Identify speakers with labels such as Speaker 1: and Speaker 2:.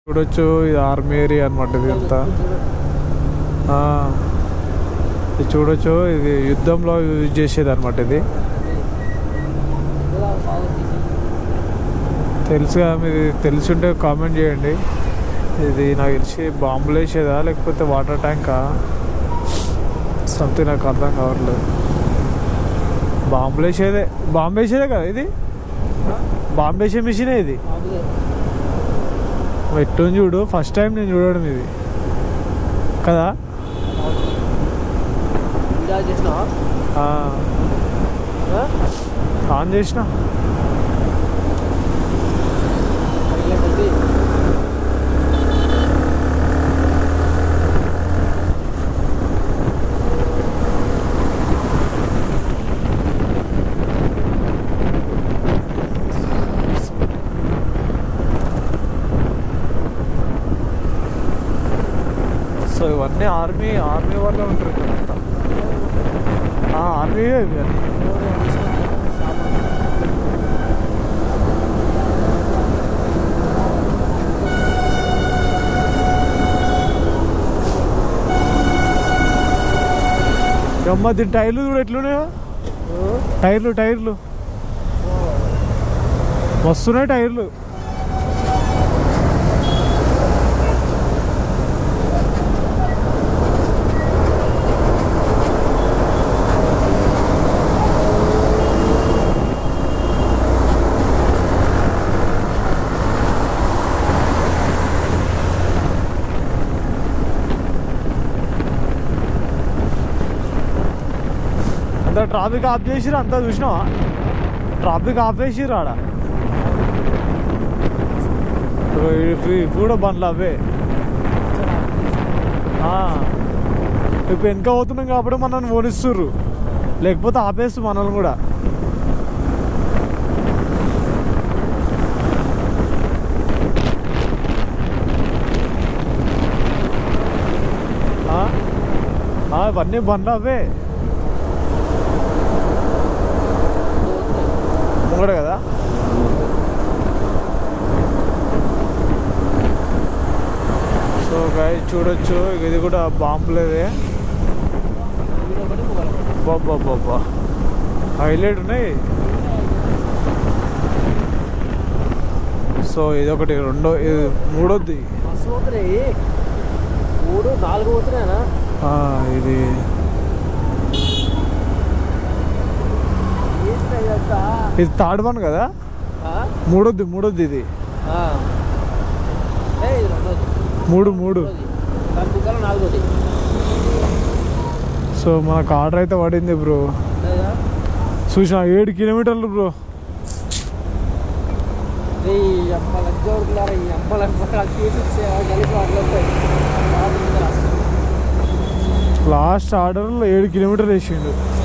Speaker 1: చూడొచ్చు ఇది army area అనమాట ఇది అంతా ఆ, ఇది చూడొచ్చు ఇది యుద్ధంలో యూజ్ చేసేది అనమాట ఇది తెలుసుగా మీరు తెలుసుంటే కామెంట్ చేయండి ఇది నాకు తెలిసి బాంబులు వేసేదా లేకపోతే వాటర్ ట్యాంకా సంథింగ్ నాకు అర్థం కావట్లేదు బాంబులు వేసేదే బాంబు వేసేదే కదా ఇది బాంబు వేసే మిషనే ఇది ఎట్టు చూడు ఫస్ట్ టైం నేను చూడడం ఇది కదా ఆ, ఆన్ చేసిన సో ఇవన్నీ ఆర్మీ ఆర్మీ వాళ్ళే ఉంటారు ఇక్కడ అంతా ఆర్మీ ఇవి అన్నీ అమ్మ దీని టైర్లు కూడా ఎట్లున్నాయో టైర్లు టైర్లు వస్తున్నాయి టైర్లు అంతా ట్రాఫిక్ ఆఫ్ చేసిరు అంతా చూసినావా ట్రాఫిక్ ఆఫ్ చేసిరు ఆడ ఇగో ఇవి ఇవి కూడా బండ్లు అవే ఆ. ఇప్పుడు వెనక పోతున్నాం కాబట్టి మనల్ని ఓనిస్తుర్రు లేకపోతే ఆపేస్తు మనల్ని కూడా ఆ? ఆ, ఇవన్నీ బండ్లు అవే ముంగడ కదా సో గాయ చూడొచ్చు ఇది కూడా బాంబులేదే బాబా బాబా హైలైట్ ఉన్నాయి సో ఇదొకటి రెండో ఇది మూడోది
Speaker 2: బస్సు పోతున్నాయి మూడు నాలుగు పోతున్నాయనా
Speaker 1: ఆ, ఇది
Speaker 2: ఏంటి ఇదంతా
Speaker 1: ఇది థర్డ్ వన్ కదా
Speaker 2: ఆ?
Speaker 1: మూడోది మూడోది ఇది
Speaker 2: ఆ. ఏయ్, ఇది రెండోది.
Speaker 1: మూడు మూడు
Speaker 2: రెండోది. దాని బుగ్గలు నాలుగోది
Speaker 1: సో మనకు ఆర్డర్ అయితే పడింది బ్రో
Speaker 2: లేదా
Speaker 1: చూసిన ఏడు కిలోమీటర్లు బ్రో
Speaker 2: ఈ అమ్మ లంచోడుకులారా ఈ అమ్మ తీపిచ్చే కలిపి వాటిలో వస్తాయి
Speaker 1: లాస్ట్ ఆర్డర్లో ఏడు కిలోమీటర్లు వేసిండు